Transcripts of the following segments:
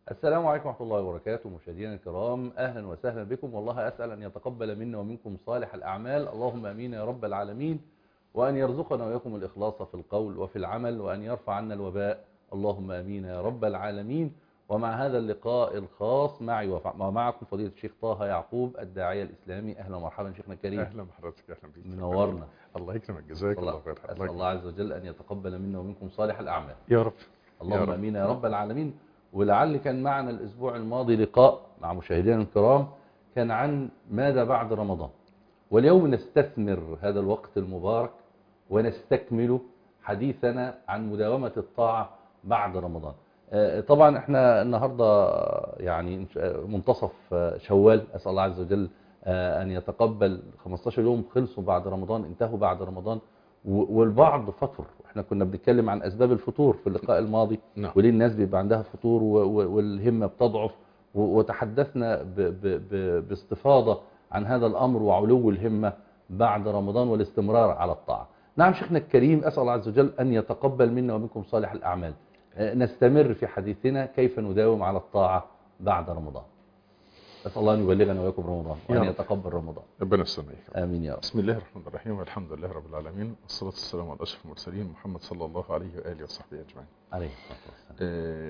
السلام عليكم ورحمة الله وبركاته مشاهدينا الكرام أهلا وسهلا بكم والله أسأل أن يتقبل منا ومنكم صالح الأعمال اللهم أمين يا رب العالمين وأن يرزقنا وإياكم الإخلاص في القول وفي العمل وأن يرفع عنا الوباء اللهم أمين يا رب العالمين ومع هذا اللقاء الخاص معي وف- ومعكم فضيلة الشيخ طه يعقوب الداعية الإسلامي أهلا ومرحبا شيخنا الكريم اهلا بحضرتك اهلا بيك منورنا الله يكرمك جزاك الله الله خير أسأل الله الله عز وجل أن يتقبل منا ومنكم صالح الأعمال يا رب اللهم رب. امين يا رب العالمين ولعل كان معنا الاسبوع الماضي لقاء مع مشاهدينا الكرام كان عن ماذا بعد رمضان واليوم نستثمر هذا الوقت المبارك ونستكمل حديثنا عن مداومة الطاعة بعد رمضان آه، طبعا احنا النهاردة يعني منتصف آه، شوال اسأل الله عز وجل آه، ان يتقبل 15 يوم خلصوا بعد رمضان انتهوا بعد رمضان و- والبعض فطر احنا كنا بنتكلم عن اسباب الفطور في اللقاء الماضي نعم وليه الناس بيبقى عندها فطور و- و- والهمة بتضعف و- وتحدثنا ب- ب- ب- باستفاضة عن هذا الأمر وعلو الهمة بعد رمضان والاستمرار على الطاعة نعم شيخنا الكريم أسأل الله عز وجل أن يتقبل منا ومنكم صالح الأعمال آه، نستمر في حديثنا كيف نداوم على الطاعة بعد رمضان أسأل الله أن يبلغنا وإياكم رمضان يا وأن رب. يتقبل رمضان ربنا يستنيك آمين يا رب بسم الله الرحمن الرحيم والحمد لله رب العالمين والصلاة والسلام على أشرف المرسلين محمد صلى الله عليه وآله وصحبه أجمعين عليه الصلاة والسلام آه،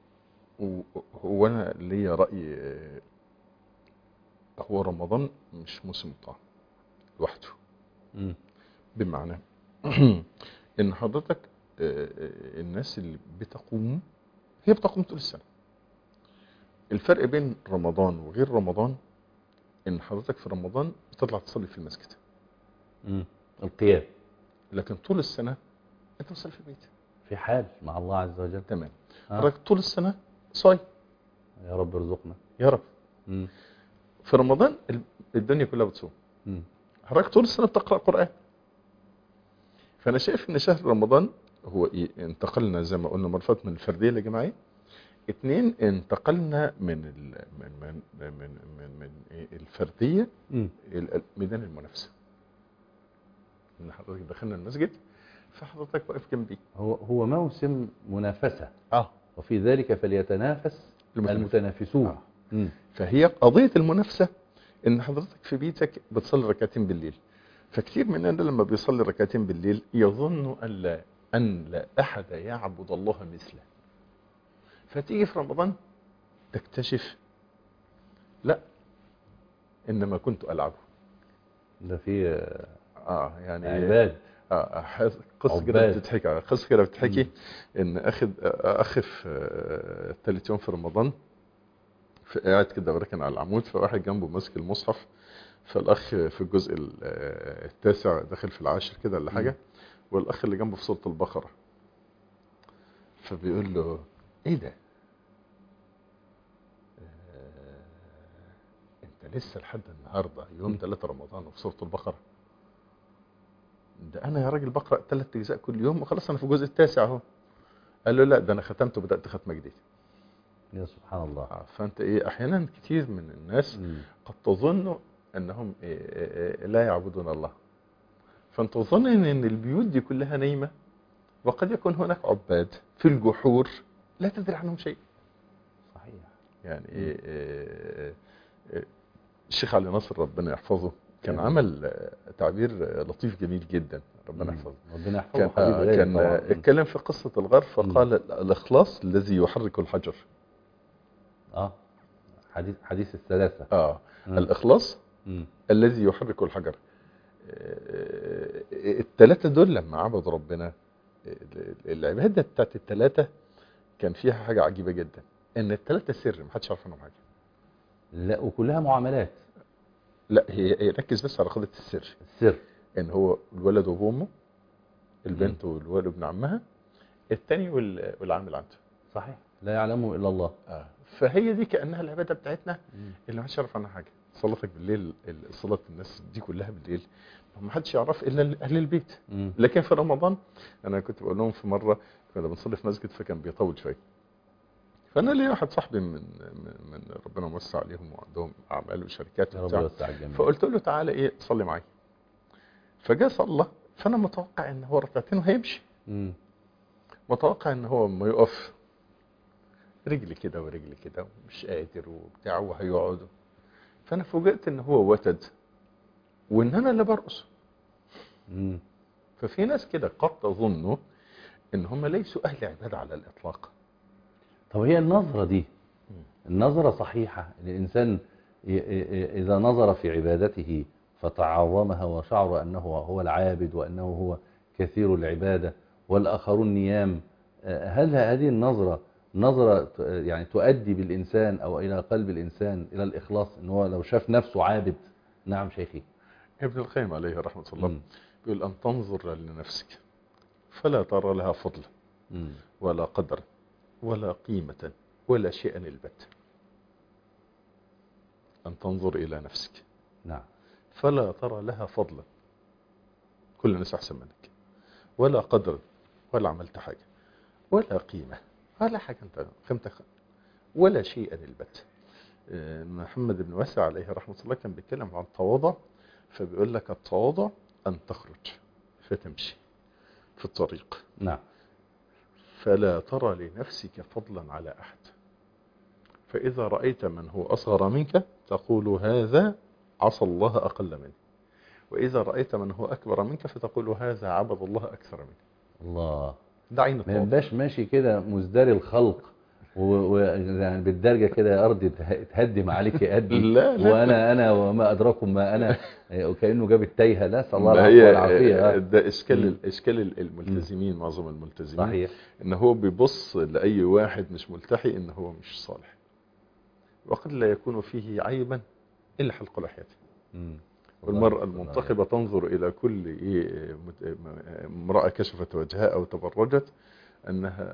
و- هو أنا ليا رأي آه، هو رمضان مش موسم الطاعة لوحده مم. بمعنى ان حضرتك آه، آه، الناس اللي بتقوم هي بتقوم طول السنة الفرق بين رمضان وغير رمضان ان حضرتك في رمضان بتطلع تصلي في المسجد مم. القيام لكن طول السنة انت بتصلي في البيت في حال مع الله عز وجل تمام آه. حضرتك طول السنة صايم يا رب ارزقنا يا رب مم. في رمضان ال- الدنيا كلها بتصوم مم. حضرتك طول السنة بتقرأ قرآن فأنا شايف إن شهر رمضان هو إيه؟ انتقلنا زي ما قلنا مرة فاتت من الفردية للجماعية اتنين انتقلنا من ال... من من من من, من إيه؟ الفردية مم. إلى ميدان المنافسة إن حضرتك دخلنا المسجد فحضرتك واقف جنبي هو هو موسم منافسة اه وفي ذلك فليتنافس المتنافسون آه. مم. فهي قضية المنافسة ان حضرتك في بيتك بتصلي ركعتين بالليل فكتير مننا لما بيصلي ركعتين بالليل يظن ان لا ان لا احد يعبد الله مثله فتيجي في رمضان تكتشف لا انما كنت العبه ده في آه، اه يعني عباد آه حس- قصه كده عباد. بتتحكي آه، قصه كده بتتحكي ان اخد آه، اخ في آه، تالت يوم في رمضان في قاعد كده راكن على العمود فواحد جنبه ماسك المصحف فالاخ في الجزء ال- آه، التاسع داخل في العاشر كده ولا حاجه والاخ اللي جنبه في سوره البقره فبيقول له ايه ده؟ آه، انت لسه لحد النهارده يوم 3 رمضان وفي سوره البقره ده انا يا راجل بقرا ثلاث اجزاء كل يوم وخلاص انا في الجزء التاسع اهو قال له لا ده انا ختمت وبدات ختمه جديده يا سبحان الله آه، فانت ايه احيانا كتير من الناس مم. قد تظن انهم إيه إيه إيه لا يعبدون الله فانت تظن ان إن البيوت دي كلها نايمه وقد يكون هناك عباد في الجحور لا تدري عنهم شيء صحيح يعني إيه إيه إيه الشيخ علي ناصر ربنا يحفظه كان آمين. عمل آه، تعبير آه، لطيف جميل جدا ربنا مم. يحفظه ربنا يحفظه كان حبيب آه، غالي كان طبعاً. آه، مم. اتكلم في قصة الغار فقال الإخلاص الذي يحرك الحجر اه حديث حديث الثلاثة آه مم. الإخلاص مم. الذي يحرك الحجر آه، الثلاثة دول لما عبدوا ربنا ال- العبادة بتاعت الثلاثة كان فيها حاجة عجيبة جدا ان الثلاثة سر محدش يعرف عنهم حاجة لا وكلها معاملات لا هي هي ركز بس على قضية السر السر ان هو الولد وابوه وامه البنت والولد وابن عمها الثاني وال- والعامل عنده صحيح لا يعلمه الا الله آه. فهي دي كانها العباده بتاعتنا مم. اللي محدش يعرف عنها حاجه صلاتك بالليل ال- صلاه الناس دي كلها بالليل ما حدش يعرف الا اهل البيت مم. لكن في رمضان انا كنت بقول لهم في مره كنا بنصلي في مسجد فكان بيطول شويه فانا ليا واحد صاحبي من من, من ربنا موسع عليهم وعندهم اعمال وشركات يا رب وبتاع يوسع الجميع فقلت له تعالى ايه صلي معايا فجاء صلى فانا متوقع ان هو ركعتين وهيمشي مم. متوقع ان هو لما يقف رجلي كده ورجلي كده ومش قادر وبتاع وهيقعدوا فانا فوجئت ان هو وتد وان انا اللي برقص مم. ففي ناس كده قد تظنوا ان هم ليسوا اهل عباده على الاطلاق طب هي النظرة دي النظرة صحيحة الإنسان ي- ي- إذا نظر في عبادته فتعظمها وشعر أنه هو العابد وأنه هو كثير العبادة والآخرون نيام آه، هل هذه النظرة نظرة ت- يعني تؤدي بالإنسان أو إلى قلب الإنسان إلى الإخلاص إن هو لو شاف نفسه عابد نعم شيخي ابن القيم عليه رحمه الله مم. بيقول ان تنظر لنفسك فلا ترى لها فضلا مم. ولا قدرا ولا قيمة ولا شيئا البت أن تنظر إلى نفسك نعم فلا ترى لها فضلا كل الناس أحسن منك ولا قدرا ولا عملت حاجة ولا قيمة ولا حاجة أنت قيمتك ولا شيئا البت آه، محمد بن واسع عليه رحمة الله كان بيتكلم عن التواضع فبيقول لك التواضع أن تخرج فتمشي في الطريق نعم فلا ترى لنفسك فضلا على أحد فإذا رأيت من هو أصغر منك تقول هذا عصى الله أقل منه وإذا رأيت من هو أكبر منك فتقول هذا عبد الله أكثر منه الله ده عين ما التواضع يبقاش ماشي كده مزدري الخلق و- و- يعني بالدرجة كده يا أرض ته- تهدم عليك أدي لا، لا. وأنا أنا وما أدراكم ما أنا وكأنه جاب التايهة لا نسأل الله ما العفو هي والعافية آه. ده إشكال مم. إشكال الملتزمين معظم الملتزمين صحيح إن هو بيبص لأي واحد مش ملتحي إن هو مش صالح وقد لا يكون فيه عيبا إلا حلق لحيته مم. والمرأة الله- المنتقبة تنظر إلى كل إيه مت- امرأة كشفت وجهها أو تبرجت أنها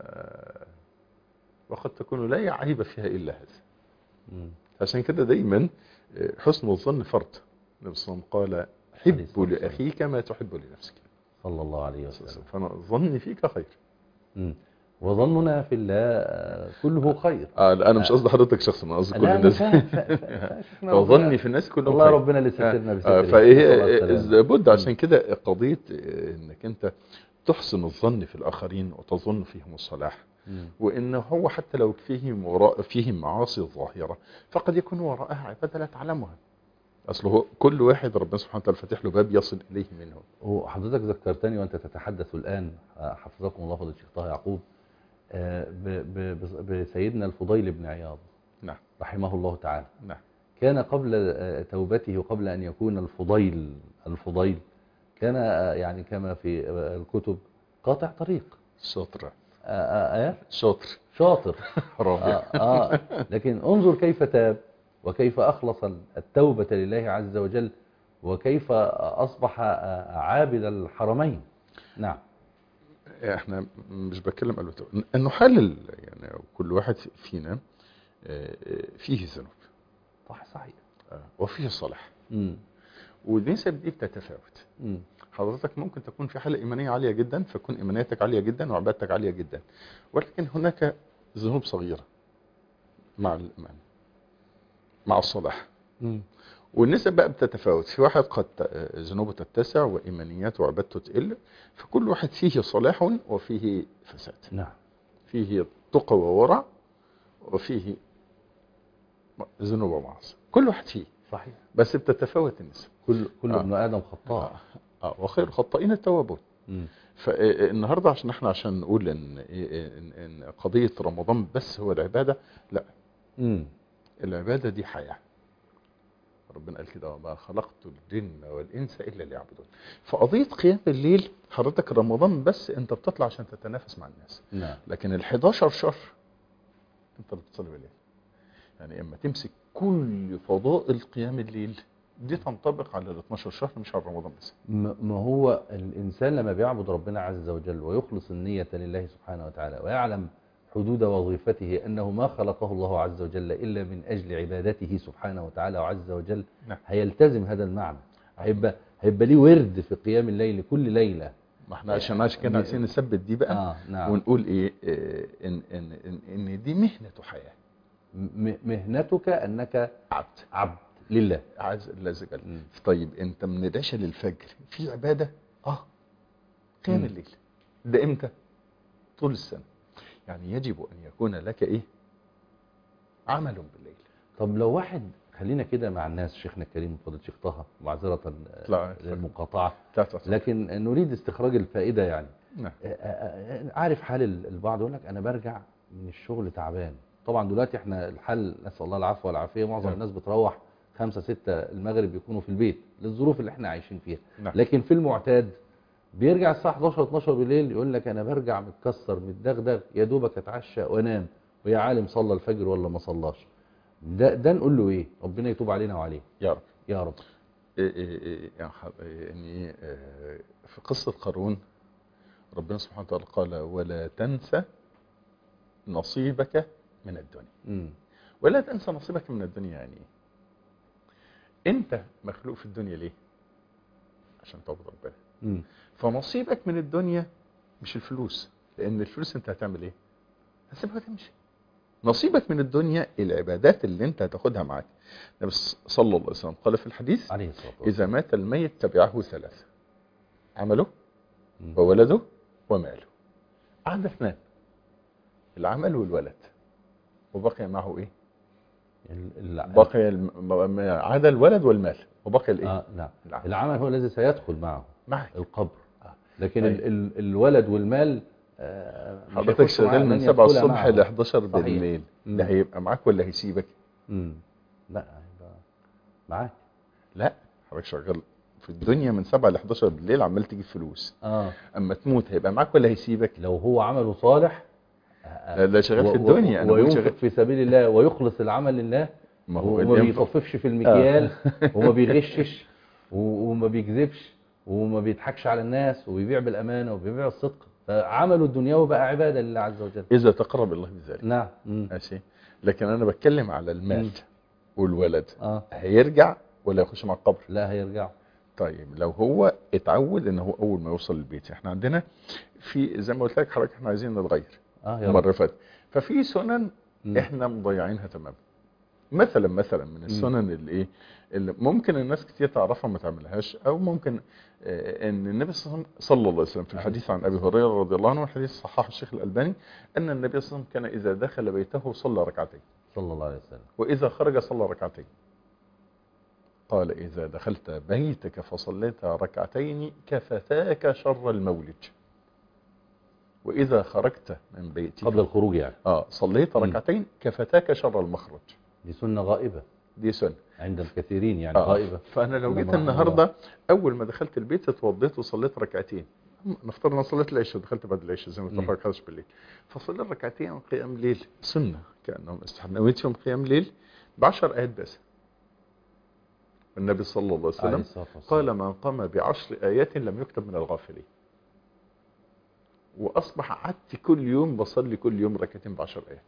وقد تكون لا عيب فيها إلا هذا مم. عشان كده دايما حسن الظن فرض النبي صلى الله عليه وسلم قال عليه حب الصلاة والسلام. لأخيك ما تحب لنفسك صلى الله عليه وسلم فأنا ظني فيك خير مم. وظننا في الله آه، كله خير آه لا أنا مش قصدي حضرتك شخصا أنا قصدي كل لا، أنا الناس فاهم- فاهم- فاهم. شفنا فظني ربنا- في الناس كلهم والله خير ربنا اللي سترنا آه، بستره فهي نسأل الله السلامة. لابد عشان كده قضية آه، انك انت تحسن الظن في الاخرين وتظن فيهم الصلاح مم. وان هو حتى لو فيهم وراء فيهم معاصي ظاهرة فقد يكون وراءها عبادة لا تعلمها اصل هو كل واحد ربنا سبحانه وتعالى فاتح له باب يصل اليه منه وحضرتك ذكرتني وانت تتحدث الان آه، حفظكم الله فضل الشيخ طه يعقوب آه، ب- ب- بس- بسيدنا الفضيل بن عياض نعم رحمه الله تعالى نعم كان قبل آه، توبته وقبل أن يكون الفضيل الفضيل كان آه، يعني كما في آه، الكتب قاطع طريق شاطر آه، آه، آه، شاطر شاطر آه, رابع آه لكن انظر كيف تاب وكيف أخلص التوبة لله عز وجل وكيف أصبح آه، عابد الحرمين نعم احنا مش بتكلم قالوا انه حلل يعني كل واحد فينا آه، آه، فيه ذنوب صح صحيح آه، وفيه صلاح مم. والنسب دي بتتفاوت مم. حضرتك ممكن تكون في حالة إيمانية عالية جدا فكون إيمانيتك عالية جدا وعبادتك عالية جدا ولكن هناك ذنوب صغيرة مع الإيمان مع الصلاح مم. والنسب بقى بتتفاوت في واحد قد ت- ذنوبه تتسع وإيمانياته وعبادته تقل فكل واحد فيه صلاح وفيه فساد نعم فيه تقى وورع وفيه ذنوب ومعاصي كل واحد فيه صحيح بس بتتفاوت النسب كل كل آه. ابن آدم خطاء آه وخير الخطائين التوابون مم. فالنهارده عشان احنا عشان نقول ان ان ان قضيه رمضان بس هو العباده لا مم. العباده دي حياه ربنا قال كده وما خلقت الجن والانس الا ليعبدون فقضيه قيام الليل حضرتك رمضان بس انت بتطلع عشان تتنافس مع الناس نعم لكن ال 11 شهر انت اللي بتصلي بالليل يعني اما تمسك كل فضائل قيام الليل دي تنطبق على ال 12 شهر مش على رمضان بس م- ما هو الإنسان لما بيعبد ربنا عز وجل ويخلص النية لله سبحانه وتعالى ويعلم حدود وظيفته أنه ما خلقه الله عز وجل إلا من أجل عبادته سبحانه وتعالى وعز وجل نعم. هيلتزم هذا المعنى هيبقى هيبقى ليه ورد في قيام الليل كل ليلة ما احنا عشان عشان كده عايزين نثبت دي بقى آه نعم ونقول ايه آه، ان ان ان, إن دي مهنه حياه م- مهنتك أنك عبد عبد لله عز الله عز وجل مم. طيب انت من العشاء للفجر في عباده اه قيام مم. الليل ده امتى طول السنه يعني يجب ان يكون لك ايه عمل بالليل طب لو واحد خلينا كده مع الناس شيخنا الكريم فضيله شيخ طه معذره لا، للمقاطعه لا تتصل. لكن نريد استخراج الفائده يعني نعم آه، آه، آه، عارف حال ال- البعض يقول لك انا برجع من الشغل تعبان طبعا دلوقتي احنا الحل نسال الله العفو والعافيه معظم نعم. الناس بتروح خمسة ستة المغرب يكونوا في البيت للظروف اللي احنا عايشين فيها نعم. لكن في المعتاد بيرجع الساعه 11 12 بالليل يقول لك انا برجع متكسر متدغدغ يا دوبك اتعشى وانام ويا عالم صلى الفجر ولا ما صلاش ده ده نقول له ايه ربنا يتوب علينا وعليه يا رب يا رب إيه إيه إيه يعني ح- يعني آه، في قصة قارون ربنا سبحانه وتعالى قال ولا تنسى نصيبك من الدنيا امم ولا تنسى نصيبك من الدنيا يعني ايه انت مخلوق في الدنيا ليه عشان تعبد ربنا امم فنصيبك من الدنيا مش الفلوس لان الفلوس انت هتعمل ايه هتسيبها تمشي نصيبك من الدنيا العبادات اللي انت هتاخدها معاك النبي صلى الله عليه وسلم قال في الحديث عليه الصلاه والسلام إذا مات الميت تبعه ثلاثة عمله مم. وولده وماله عاد اثنان العمل والولد وبقي معه ايه ال- ال- بقي الم- ما عاد الولد والمال وبقي الايه آه نعم العمل. العمل هو الذي سيدخل معه معك القبر آه. لكن طيب. ال ال الولد والمال آه، مش حضرتك هيخش معاه شغال لن من 7 يدخل الصبح معه. ل 11 صحيح. بالليل مم. ده هيبقى معاك ولا هيسيبك مم. لا هيبقى معاك لا حضرتك شغال في الدنيا من 7 ل 11 بالليل عمال تجيب فلوس اه اما تموت هيبقى معاك ولا هيسيبك لو هو عمله صالح لا ده شغال في و- و- الدنيا انا بقول وينفق شغال في سبيل الله ويخلص العمل لله ما هو وما الينفق- بيطففش في المكيال وما بيغشش و- وما بيكذبش وما بيضحكش على الناس وبيبيع بالامانه وبيبيع الصدق فعمله الدنيوي بقى عباده لله عز وجل اذا تقرب الله بذلك نعم مم. ماشي لكن انا بتكلم على المال مم. والولد اه هيرجع ولا يخش مع القبر لا هيرجعوا طيب لو هو اتعود ان هو اول ما يوصل البيت احنا عندنا في زي ما قلت لك حضرتك احنا عايزين نتغير اه يا رب مره فاتت ففي سنن مم. احنا مضيعينها تماما مثلا مثلا من السنن اللي ايه اللي ممكن الناس كتير تعرفها ما تعملهاش او ممكن آه، ان النبي صلى الله عليه وسلم- صلى الله عليه وسلم في الحديث عن ابي هريره رضي الله عنه الحديث صححه الشيخ الالباني ان النبي صلى الله عليه وسلم كان اذا دخل بيته صلى ركعتين صلى الله عليه وسلم وإذا خرج صلى ركعتين قال إذا دخلت بيتك فصليت ركعتين كفتاك شر المولد وإذا خرجت من بيتك قبل الخروج يعني آه صليت مم. ركعتين كفتاك شر المخرج دي سنه غائبه دي سنة عند الكثيرين يعني آه. غائبة فأنا لو إنما جيت رحمة النهاردة أول ما دخلت البيت اتوضيت وصليت ركعتين نفترض انا صليت العشاء دخلت بعد العشاء زي ما مم. اتفقنا بالليل فصليت ركعتين قيام ليل سنه كانهم استحب نويت يوم قيام ليل ب 10 ايات بس النبي صلى الله عليه عليه وسلم الصلاة والسلام. قال من قام بعشر آيات لم يكتب من الغافلين وأصبح قعدت كل يوم بصلي كل يوم ركعتين بعشر آيات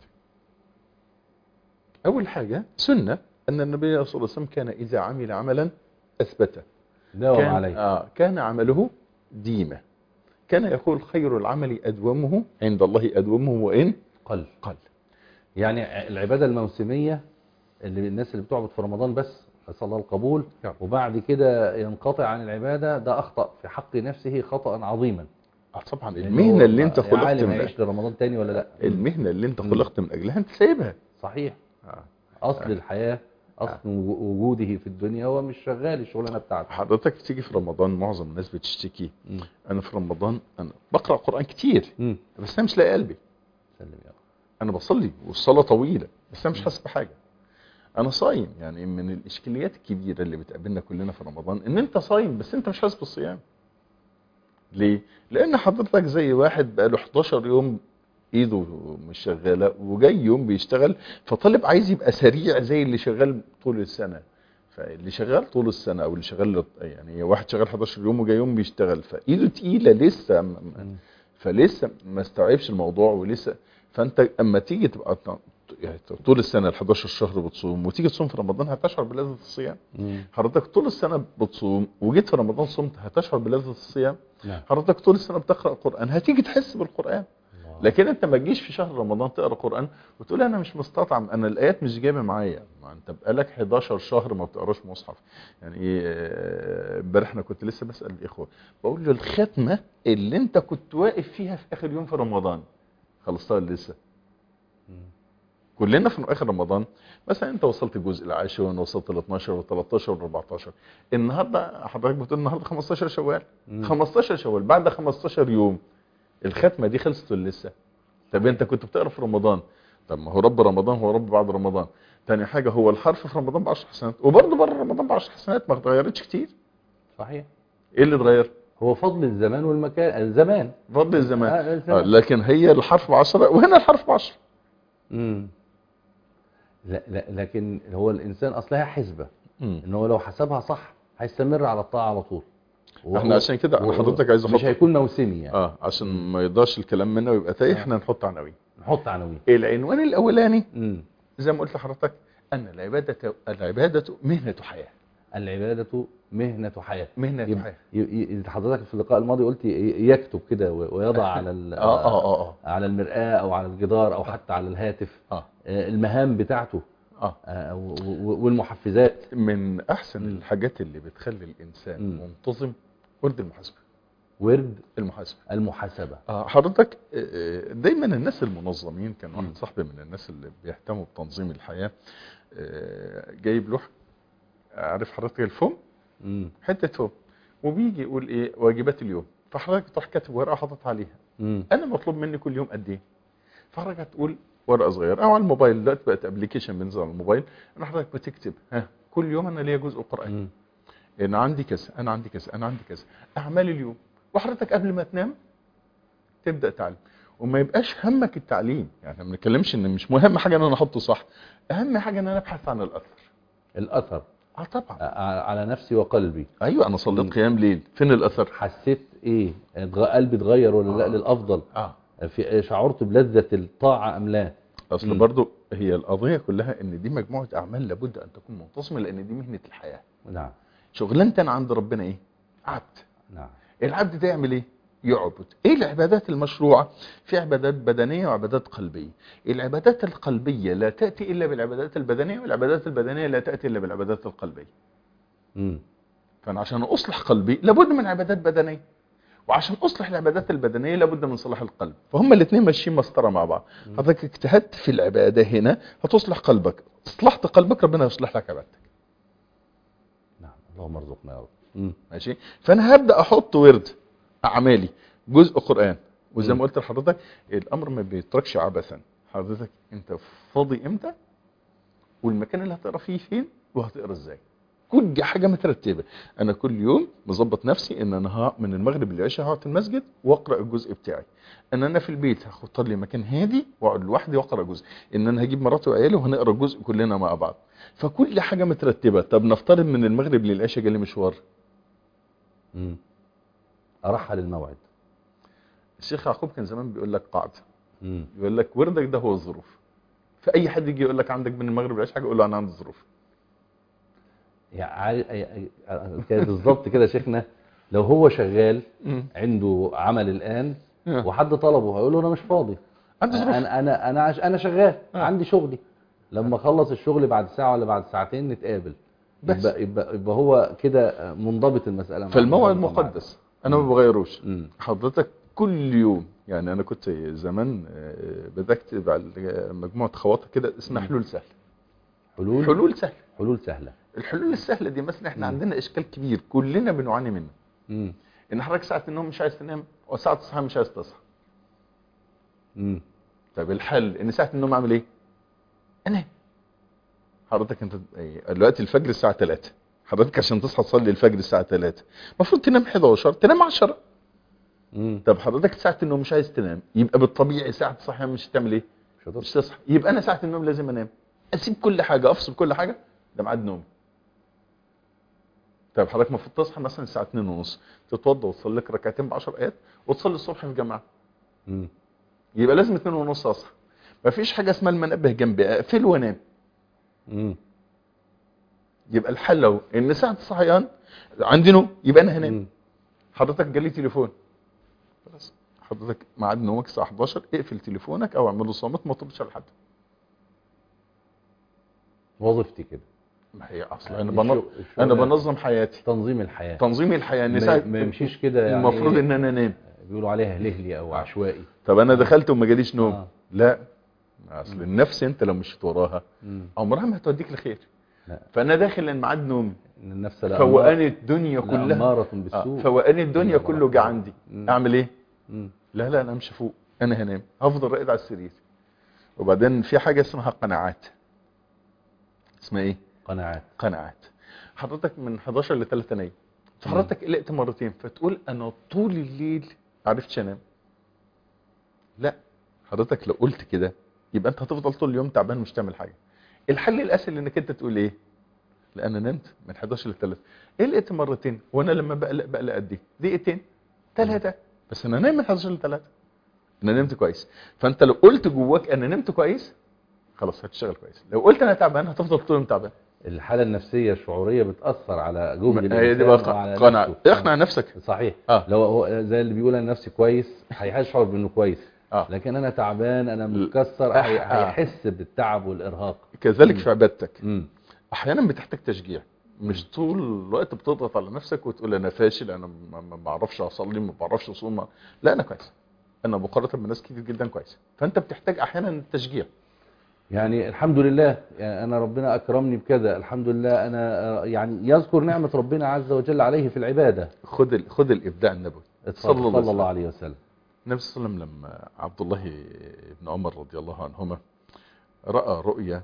أول حاجة سنة أن النبي صلى الله عليه وسلم كان إذا عمل عملا أثبته داوم كان, عليه آه كان عمله ديمة كان يقول خير العمل أدومه عند الله أدومه وإن قل قل يعني العبادة الموسمية اللي الناس اللي بتعبد في رمضان بس نسأل الله القبول نعم. وبعد كده ينقطع عن العبادة ده أخطأ في حق نفسه خطأ عظيما آه طبعا لأن المهنة هو اللي أنت يا خلقت عالم من يعيش لرمضان تاني ولا لا المهنة اللي أنت مم. خلقت من أجلها أنت سايبها صحيح آه. أصل آه. الحياة أصل وجوده في الدنيا هو مش شغال الشغلانة بتاعته حضرتك تيجي في رمضان معظم الناس بتشتكي مم. انا في رمضان انا بقرا قران كتير مم. بس انا مش لاقي قلبي سلم يا رب انا بصلي والصلاه طويله بس انا مش حاسس بحاجه انا صايم يعني من الاشكاليات الكبيره اللي بتقابلنا كلنا في رمضان ان انت صايم بس انت مش حاسس بالصيام ليه لان حضرتك زي واحد بقاله 11 يوم ايده مش شغاله وجاي يوم بيشتغل فطالب عايز يبقى سريع زي اللي شغال طول السنه فاللي شغال طول السنه او اللي شغال يعني واحد شغال 11 يوم وجاي يوم بيشتغل فايده تقيله لسه م- م- مم. فلسه ما استوعبش الموضوع ولسه فانت اما تيجي تبقى ط- يعني طول السنه ال 11 شهر بتصوم وتيجي تصوم في رمضان هتشعر بلذه الصيام مم. حضرتك طول السنه بتصوم وجيت في رمضان صمت هتشعر بلذه الصيام نعم حضرتك طول السنه بتقرا قران هتيجي تحس بالقران الله. لكن انت ما تجيش في شهر رمضان تقرا قران وتقول انا مش مستطعم انا الايات مش جايبه معايا ما انت بقالك 11 شهر ما بتقراش مصحف يعني ايه آه، امبارح انا كنت لسه بسال الاخوه بقول له الختمه اللي انت كنت واقف فيها في اخر يوم في رمضان خلصتها ولا لسه مم. كلنا في اخر رمضان مثلا انت وصلت الجزء العاشر وانا وصلت ل 12 و 13 و 14 النهارده حضرتك بتقول النهارده 15 شوال مم. 15 شوال بعد 15 يوم الختمه دي خلصت ولا لسه طب انت كنت بتقرا في رمضان طب ما هو رب رمضان هو رب بعد رمضان تاني حاجه هو الحرف في رمضان ب 10 حسنات وبرضه بره رمضان ب 10 حسنات ما اتغيرتش كتير صحيح ايه اللي اتغير هو فضل الزمان والمكان الزمان فضل الزمان آه، آه الزمان. لكن هي الحرف ب 10 وهنا الحرف ب 10 امم لا, لا لكن هو الانسان اصلها حسبه ان هو لو حسبها صح هيستمر على الطاعه على طول و- احنا عشان كده و- انا حضرتك عايز مش احط هيكون موسمي يعني اه عشان ما يقدرش الكلام منا ويبقى تايه آه. احنا نحط عناوين نحط عناوين العنوان الاولاني امم زي ما قلت لحضرتك ان العباده العباده مهنه حياه العباده مهنه حياه مهنه يب- حياه ي- ي- حضرتك في اللقاء الماضي قلت ي- يكتب كده و- ويضع على ال- اه اه اه اه على المرآة او على الجدار او حتى على الهاتف اه آه، المهام بتاعته اه آه، و- و- والمحفزات من احسن مم. الحاجات اللي بتخلي الانسان مم. منتظم ورد المحاسبه ورد المحاسبه المحاسبة آه حضرتك آه، آه، دايما الناس المنظمين كان مم. واحد صاحبي من الناس اللي بيهتموا بتنظيم الحياه آه، جايب لوح عارف حضرتك الفوم مم. حته فوم وبيجي يقول ايه واجبات اليوم فحضرتك تروح كاتب ورقه حاطط عليها مم. انا مطلوب مني كل يوم قد ايه فحضرتك هتقول ورقه صغيره او على الموبايل دلوقتي بقت ابلكيشن بينزل على الموبايل انا حضرتك بتكتب ها كل يوم انا ليا جزء قراني مم. انا عندي كذا انا عندي كذا انا عندي كذا اعمال اليوم وحضرتك قبل ما تنام تبدا تعلم وما يبقاش همك التعليم يعني احنا ما بنتكلمش ان مش مهم حاجه ان انا احطه صح اهم حاجه ان انا ابحث عن الاثر الأثر اه طبعا آه، على نفسي وقلبي ايوه انا مم. صليت قيام ليل فين الاثر حسيت ايه اتغ- قلبي اتغير ولا لا آه. للأفضل اه في شعرت بلذة الطاعة أم لا اصل مم. برضو هي القضيه كلها ان دي مجموعه اعمال لابد ان تكون منتظمه لان دي مهنه الحياه نعم شغلانتنا عند ربنا ايه عبد نعم العبد ده يعمل ايه يعبد ايه العبادات المشروعه في عبادات بدنيه وعبادات قلبيه العبادات القلبيه لا تاتي الا بالعبادات البدنيه والعبادات البدنيه لا تاتي الا بالعبادات القلبيه مم. فانا عشان اصلح قلبي لابد من عبادات بدنيه وعشان اصلح العبادات البدنيه لابد من صلاح القلب فهم الاثنين ماشيين مسطره مع بعض مم. حضرتك اجتهدت في العباده هنا هتصلح قلبك اصلحت قلبك ربنا يصلح لك عبادتك نعم اللهم ارزقنا يا رب مم. ماشي فانا هبدا احط ورد اعمالي جزء قران وزي مم. ما قلت لحضرتك الامر ما بيتركش عبثا حضرتك انت فاضي امتى والمكان اللي هتقرا فيه فين وهتقرا ازاي كل حاجه مترتبه انا كل يوم مظبط نفسي ان انا ها من المغرب للعشاء هقعد في المسجد واقرا الجزء بتاعي ان انا في البيت هختار لي مكان هادي واقعد لوحدي واقرا جزء ان انا هجيب مراتي وعيالي وهنقرا جزء كلنا مع بعض فكل حاجه مترتبه طب نفترض من المغرب للعشاء جالي مشوار مم. أرحل الموعد الشيخ يعقوب كان زمان بيقول لك قاعده مم. يقول لك وردك ده هو الظروف فاي حد يجي يقول لك عندك من المغرب للعشاء حاجه يقول له انا عندي ظروف يعني عارف- أي- أي- كده بالظبط كده يا شيخنا لو هو شغال عنده عمل الآن وحد طلبه هيقول له أنا مش فاضي عندي ظروف انا انا انا عش... انا شغال آه. عندي شغلي لما اخلص الشغل بعد ساعه ولا بعد ساعتين نتقابل بس. يبقى يبقى, يبقى هو كده منضبط المساله معاه. فالموعد منضبط معاه. مقدس انا ما بغيروش مم. حضرتك كل يوم يعني انا كنت زمان آه، بدات على مجموعه خواطر كده اسمها مم. حلول سهله حلول حلول سهله حلول سهله الحلول السهله دي مثلا احنا مم. عندنا اشكال كبير كلنا بنعاني منه مم. ان حضرتك ساعه النوم مش عايز تنام وساعه الصحيان مش عايز تصحى مم. طب الحل ان ساعه النوم اعمل ايه انام حضرتك انت إيه، دلوقتي الفجر الساعه 3 حضرتك عشان تصحى تصلي الفجر الساعه 3 المفروض تنام 11 تنام 10 مم. طب حضرتك ساعه النوم مش عايز تنام يبقى بالطبيعي ساعه الصحيان مش هتعمل ايه مش هتقدر. مش تصحى يبقى انا ساعه النوم لازم انام اسيب كل حاجه افصل كل حاجه ده ميعاد نومي طب حضرتك المفروض تصحى مثلا الساعه 2 ونص تتوضى وتصلي لك ركعتين ب 10 ايات وتصلي الصبح في جماعه مم. يبقى لازم 2 ونص اصحى مفيش حاجه اسمها المنبه جنبي اقفل وانام مم. يبقى الحل اهو ان ساعه الصحيان عندي نوم يبقى انا هنام مم. حضرتك جالي تليفون خلاص حضرتك ميعاد نومك الساعه 11 اقفل تليفونك او اعمله صامت ما تردش على حد وظيفتي كده ما هي اصلا انا الشغل- بنظم الشغل- انا بنظم حياتي تنظيم الحياه تنظيم الحياه ان ما, ساعه ما يمشيش كده يعني المفروض إيه، ان انا انام بيقولوا عليها لهلي او عشوائي طب انا دخلت وما جاليش نوم آه. لا اصل مم. النفس انت لو مشيت وراها مم. عمرها ما هتوديك لخير لا. فانا داخل ان ميعاد نومي إن النفس لا فوقاني الدنيا كلها أمارة آه، بالسوء فوقاني الدنيا إلا كله جه عندي مم. اعمل ايه مم. لا لا انا مش فوق انا هنام هفضل راقد على السرير وبعدين في حاجه اسمها قناعات اسمها ايه قناعات قناعات حضرتك من 11 ل 3 نايم فحضرتك قلقت مرتين فتقول انا طول الليل عرفتش انام لا حضرتك لو قلت كده يبقى انت هتفضل طول اليوم تعبان مش تعمل حاجه الحل الاسهل انك انت تقول ايه لا انا نمت من 11 ل 3 قلقت مرتين وانا لما بقلق بقلق قد ايه دقيقتين ثلاثه بس انا نايم من 11 ل 3 انا نمت كويس فانت لو قلت جواك انا نمت كويس خلاص هتشتغل كويس لو قلت انا تعبان هتفضل طول اليوم تعبان الحالة النفسية الشعورية بتأثر على جهد هي دي الإنسان بقى وعلى قناعة نفسه. اقنع نفسك صحيح اه لو هو زي اللي بيقول انا نفسي كويس هيشعر بانه كويس اه لكن انا تعبان انا متكسر آه. هي- هيحس بالتعب والارهاق كذلك مم. في عبادتك مم. احيانا بتحتاج تشجيع مش طول الوقت بتضغط على نفسك وتقول انا فاشل انا ما- ما بعرفش اصلي ما بعرفش اصوم لا انا كويس انا مقارنه بناس كتير جدا كويس فانت بتحتاج احيانا التشجيع يعني الحمد لله يعني انا ربنا اكرمني بكذا الحمد لله انا آه، يعني يذكر نعمة ربنا عز وجل عليه في العبادة خد ال... خد الابداع النبوي صلى الله الله, عليه صلى الله وسلم. عليه وسلم النبي صلى الله عليه وسلم لما عبد الله بن عمر رضي الله عنهما راى رؤيا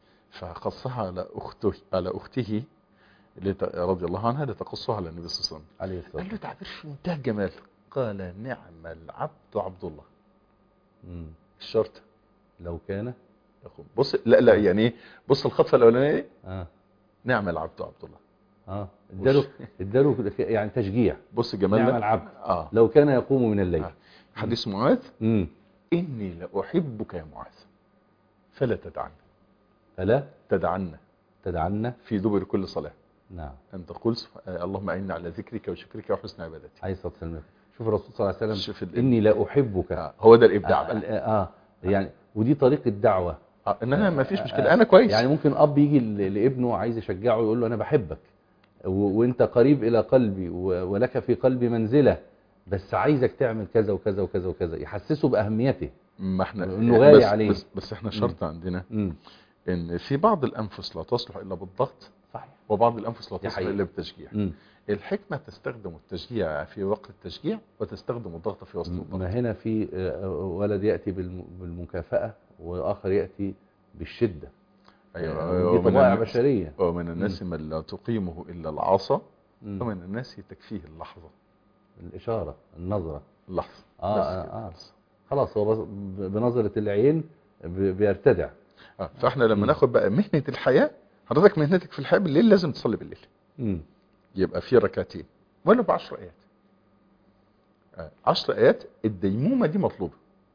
فقصها على اخته على اخته لت... رضي الله عنها لتقصها على النبي صلى الله عليه وسلم عليه الصلاة قال له تعبير في منتهى الجمال قال نعم العبد عبد الله مم. الشرط لو كان يقول بص لا لا يعني ايه بص الخطفه الاولانيه إيه؟ اه نعم العبد عبد الله اه اداله اداله يعني تشجيع بص جمال نعم ده. العبد اه لو كان يقوم من الليل آه. حديث معاذ امم اني لاحبك يا معاذ فلا تدعنا فلا تدعنا تدعنا في دبر كل صلاه نعم ان تقول سبح- آه، اللهم اعني على ذكرك وشكرك وحسن عبادتك عليه الصلاه والسلام شوف الرسول صلى الله عليه وسلم شوف ال- اني لا احبك آه. هو ده الابداع آه, بقى آه, اه يعني ودي طريقه دعوه آه. ان انا ما فيش آه، مشكله آه. انا كويس يعني ممكن اب يجي ل- لابنه عايز يشجعه يقول له انا بحبك و- وانت قريب الى قلبي و- ولك في قلبي منزله بس عايزك تعمل كذا وكذا وكذا وكذا يحسسه باهميته ما احنا إنه غالي بس عليه. بس, بس احنا شرط عندنا امم ان في بعض الانفس لا تصلح الا بالضغط صحيح وبعض الانفس لا دي تصلح حقيقة. الا بالتشجيع امم الحكمه تستخدم التشجيع في وقت التشجيع وتستخدم الضغط في وسط الضغط ما هنا في آه، ولد ياتي بالم- بالمكافاه واخر ياتي بالشده ايوه دي ومن طبائع الناس- بشريه ومن الناس من لا تقيمه الا العصا مم. ومن الناس تكفيه اللحظه الاشاره النظره اللحظه آه، بس آه، كده. آه. خلاص هو بس- ب- بنظره العين ب- بيرتدع آه. فاحنا لما مم. ناخد بقى مهنه الحياه حضرتك مهنتك في الحياه بالليل لازم تصلي بالليل امم يبقى في ركعتين ولا بعشر ايات آه، عشر ايات الديمومه دي مطلوبه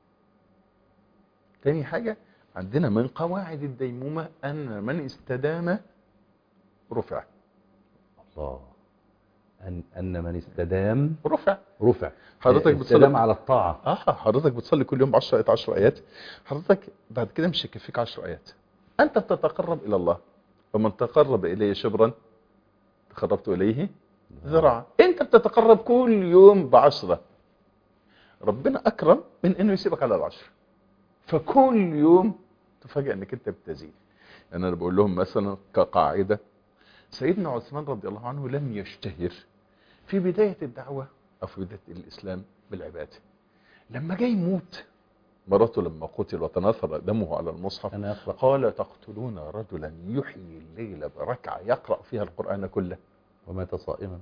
تاني حاجه عندنا من قواعد الديمومه ان من استدام رفع الله ان ان من استدام رفع رفع حضرتك استدام بتصلي على الطاعه اه حضرتك بتصلي كل يوم ب 10 ايات 10 ايات حضرتك بعد كده مش هيكفيك 10 ايات انت بتتقرب الى الله ومن تقرب اليه شبرا تقربت اليه ذراعا انت بتتقرب كل يوم بعشرة ربنا اكرم من انه يسيبك على العشر فكل يوم تفاجئ انك انت بتزيد يعني انا بقول لهم مثلا كقاعده سيدنا عثمان رضي الله عنه لم يشتهر في بدايه الدعوه او في بدايه الاسلام بالعباده لما جاي يموت مراته لما قتل وتناثر دمه على المصحف انا اقرا قال تقتلون رجلا يحيي الليل بركعه يقرا فيها القران كله ومات صائما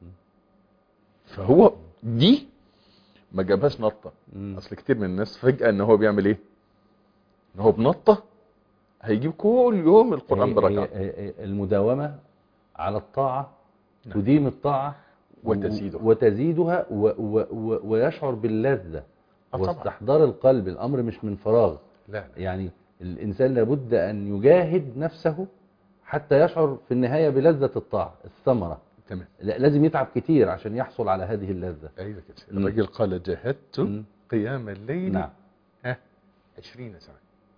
فهو دي ما جابهاش نطه مم. اصل كتير من الناس فجاه ان هو بيعمل ايه ان هو بنطه هيجيب كل يوم القران هي- بركعه هي- هي المداومه على الطاعه نعم. تديم الطاعه وتزيدها. و- وتزيدها و و و ويشعر باللذه آه طبعا. واستحضار القلب الامر مش من فراغ لا يعني الانسان لابد ان يجاهد نفسه حتى يشعر في النهايه بلذه الطاعه الثمره تمام لا- لازم يتعب كتير عشان يحصل على هذه اللذه ايوه كده مم. الراجل قال جاهدت مم. قيام الليل نعم ها 20 سنه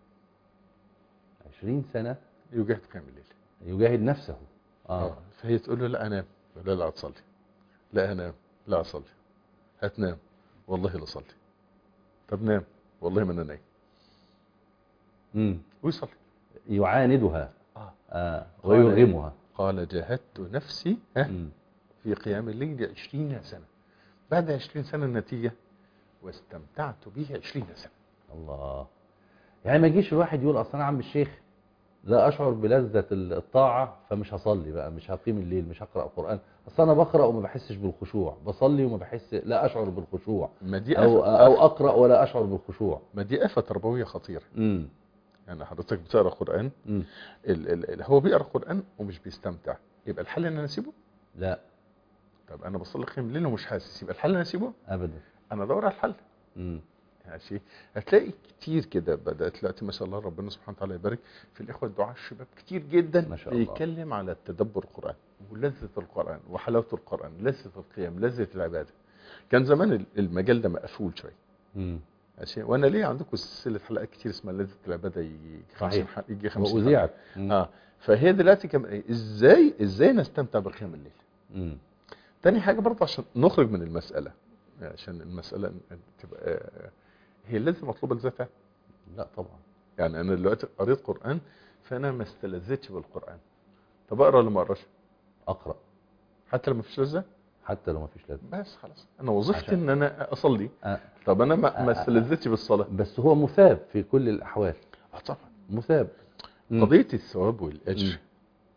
20 سنه يجاهد قيام الليل يجاهد نفسه اه اه فهي تقول له لا انام لا لا اتصلي لا انام لا اصلي هتنام والله لا اصلي طب نام والله ما انا نايم مم. ويصلي يعاندها آه. آه. قال إيه؟ ويرغمها قال جاهدت نفسي ها مم. في قيام الليل عشرين سنة بعد عشرين سنة النتيجة واستمتعت به عشرين سنة الله يعني ما يجيش الواحد يقول اصل انا عم الشيخ لا اشعر بلذة الطاعة فمش هصلي بقى مش هقيم الليل مش هقرأ قرآن اصل انا بقرأ وما بحسش بالخشوع بصلي وما بحس لا اشعر بالخشوع ما دي او آفة او اقرأ ولا اشعر بالخشوع ما دي آفة تربوية خطيرة امم يعني حضرتك بتقرا قرآن امم ال ال ال هو بيقرا قرآن ومش بيستمتع يبقى الحل ان انا اسيبه لا طب انا بصلي قيام الليل ومش حاسس يبقى الحل ان انا اسيبه ابدا انا ادور على الحل امم ماشي هتلاقي كتير كده بدات دلوقتي ما شاء الله ربنا سبحانه وتعالى يبارك في الاخوه الدعاء الشباب كتير جدا ما شاء الله. بيتكلم على التدبر القران ولذه القران وحلاوه القران لذه القيام لذه العباده كان زمان ال- المجال ده مقفول شويه امم ماشي وانا ليه عندكم سلسله حلقات كتير اسمها لذه العباده يجي 50 صحيح. حلقه يجي 50 حلقة. واذيعت مم. اه فهي دلوقتي كم... ازاي ازاي نستمتع بقيام الليل مم. تاني حاجة برضه عشان نخرج من المسألة عشان المسألة تبقى آه، هي لازم مطلوبة لذاتها لا طبعا يعني أنا دلوقتي قريت قرآن فأنا ما استلذتش بالقرآن طب أقرأ ولا ما أقراش اقرأ حتى لو ما فيش لذة حتى لو ما فيش لازمه بس خلاص أنا وظيفتي عشان- إن أنا أصلي آه. طب أنا ما, آه، ما آه، استلذتش بالصلاة بس هو مثاب في كل الاحوال آه طبعا مثاب مم. قضية الثواب والأجر مم.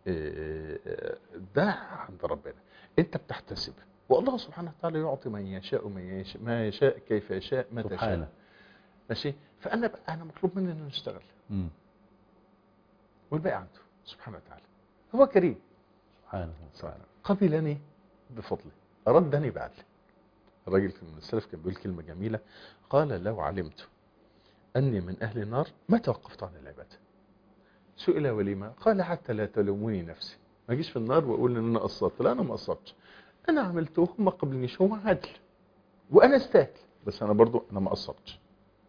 آه، آه، ده عند ربنا أنت بتحتسب والله سبحانه وتعالى يعطي من يشاء من يشاء ما يشاء كيف يشاء متى يشاء سبحانه ماشي فانا بقى انا مطلوب مني ان أنا اشتغل مم. والباقي عنده سبحانه وتعالى هو كريم سبحانه وتعالى قبلني بفضله ردني بعدله الراجل من السلف كان بيقول كلمه جميله قال لو علمت اني من اهل النار ما توقفت عن العباده سئل ولما قال حتى لا تلوموني نفسي ما اجيش في النار واقول ان انا قصرت لا انا ما قصرتش انا عملته هم قبلنيش هو عدل وانا استاهل بس انا برضو انا ما قصرتش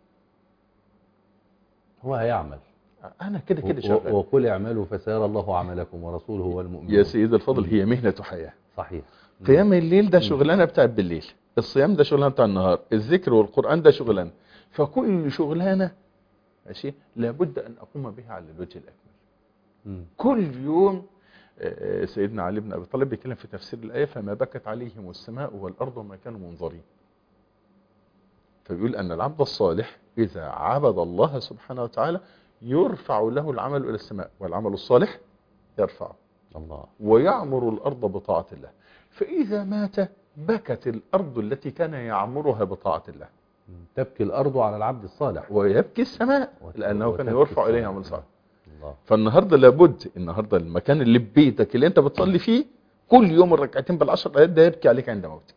هو هيعمل انا كده كده و- شغال وقل اعملوا فسيرى الله عملكم ورسوله والمؤمنون يا سيدي الفضل هي مهنه حياه صحيح مم. قيام الليل ده شغلانه بتاعت بالليل الصيام ده شغلانه بتاع النهار الذكر والقران ده شغلانه فكل شغلانه ماشي لابد ان اقوم بها على الوجه الاكمل مم. كل يوم آه، سيدنا علي بن ابي طالب بيتكلم في تفسير الايه فما بكت عليهم السماء والارض وما كانوا منظرين فبيقول ان العبد الصالح اذا عبد الله سبحانه وتعالى يرفع له العمل الى السماء والعمل الصالح يرفعه الله ويعمر الأرض بطاعة الله فإذا مات بكت الأرض التي كان يعمرها بطاعة الله مم. تبكي الارض على العبد الصالح ويبكي السماء وت- لأنه كان وتبكي يرفع إليه السماء. عمل صالح الله فالنهاردة لابد النهاردة المكان اللي في بيتك اللي انت بتصلي فيه كل يوم الركعتين بالعشر آيات ده يبكي عليك عند موتك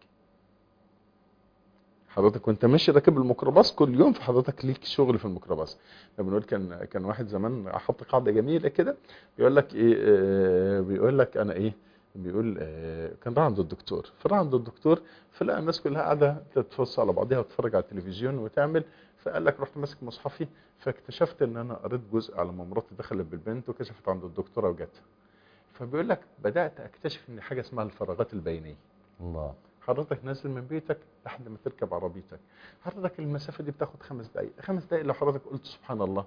حضرتك وانت ماشي راكب الميكروباص كل يوم في حضرتك ليك شغل في الميكروباص احنا بنقول كان كان واحد زمان حط قاعده جميله كده بيقول لك ايه آه، بيقول لك انا ايه بيقول آه، كان راح عند الدكتور فراح عند الدكتور فلقى الناس كلها قاعده تتفص على بعضها وتتفرج على التلفزيون وتعمل فقال لك رحت ماسك مصحفي فاكتشفت ان انا قريت جزء على ما مراتي دخلت بالبنت وكشفت عند الدكتوره وجت فبيقول لك بدات اكتشف ان حاجه اسمها الفراغات البينيه الله حضرتك نازل من بيتك لحد ما تركب عربيتك حضرتك المسافة دي بتاخد خمس دقايق خمس دقايق لو حضرتك قلت سبحان الله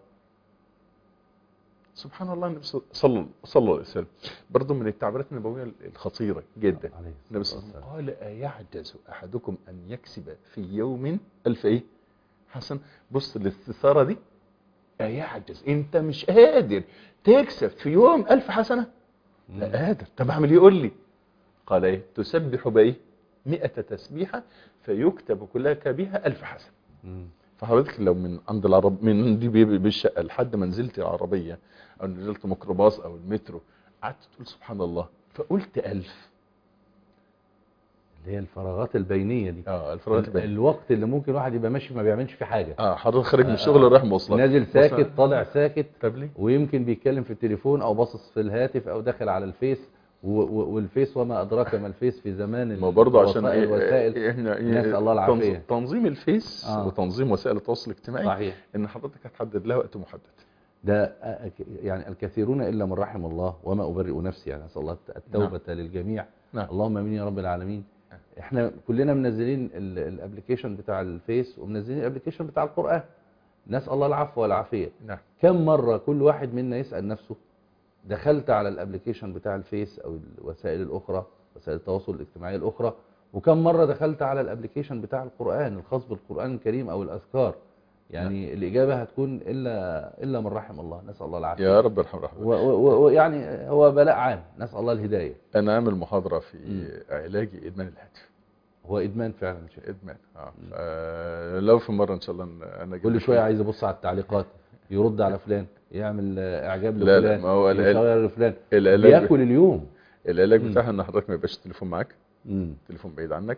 سبحان الله النبي صلى صلى صلى الله عليه وسلم برضه من التعبيرات النبوية الخطيرة جدا عليه النبي الصلاة صلى الله والسلام. عليه وسلم قال أيعجز أحدكم أن يكسب في يوم ألف إيه حسن بص الاستثارة دي أيعجز أنت مش قادر تكسب في يوم ألف حسنة لا قادر طب أعمل إيه؟ يقول لي قال إيه تسبح بإيه مئة تسبيحة فيكتب لك بها ألف حسنة مم. فحضرتك لو من عند العرب من دي بي- بالشقه لحد ما نزلت العربيه او نزلت ميكروباص او المترو قعدت تقول سبحان الله فقلت ألف اللي هي الفراغات البينية دي اه الفراغات ال- البينية. الوقت اللي ممكن الواحد يبقى ماشي ما بيعملش فيه حاجة اه حضرتك خارج من الشغل ورايح مواصلات نازل ساكت مواصلات. طالع ساكت طب ليه؟ ويمكن بيتكلم في التليفون او باصص في الهاتف او داخل على الفيس و- و- والفيس وما ادراك ما الفيس في زمان ما برضه عشان الوسائل إيه- وسائل احنا نسأل الله العافية. تنظ- تنظيم الفيس آه. وتنظيم وسائل التواصل الاجتماعي صحيح ان حضرتك هتحدد لها وقت محدد ده أ- يعني الكثيرون الا من رحم الله وما ابرئ نفسي يعني نسال الله التوبه للجميع نعم اللهم امين يا رب العالمين احنا كلنا منزلين الابلكيشن بتاع الفيس ومنزلين الابلكيشن بتاع القران نسال الله العفو والعافيه نعم كم مرة كل واحد منا يسأل نفسه دخلت على الابليكيشن بتاع الفيس او الوسائل الاخرى وسائل التواصل الاجتماعي الاخرى وكم مرة دخلت على الابليكيشن بتاع القرآن الخاص بالقرآن الكريم او الاذكار يعني الاجابة هتكون الا الا من رحم الله نسأل الله العافية يا رب ارحم رحمه و- و- ويعني هو بلاء عام نسأل الله الهداية انا عامل محاضره في مم. علاج ادمان الهاتف هو ادمان فعلا شيء ادمان اه آه، لو في مره ان شاء الله إن انا كل أجيب شوية لك- عايز يبص على التعليقات يرد على فلان يعمل آه، اعجاب لا، لا، لفلان ما هو العلاج- يشير لفلان العلاج بياكل اليوم العلاج مم. بتاعها ان حضرتك ما يبقاش التليفون معاك مم. التليفون بعيد عنك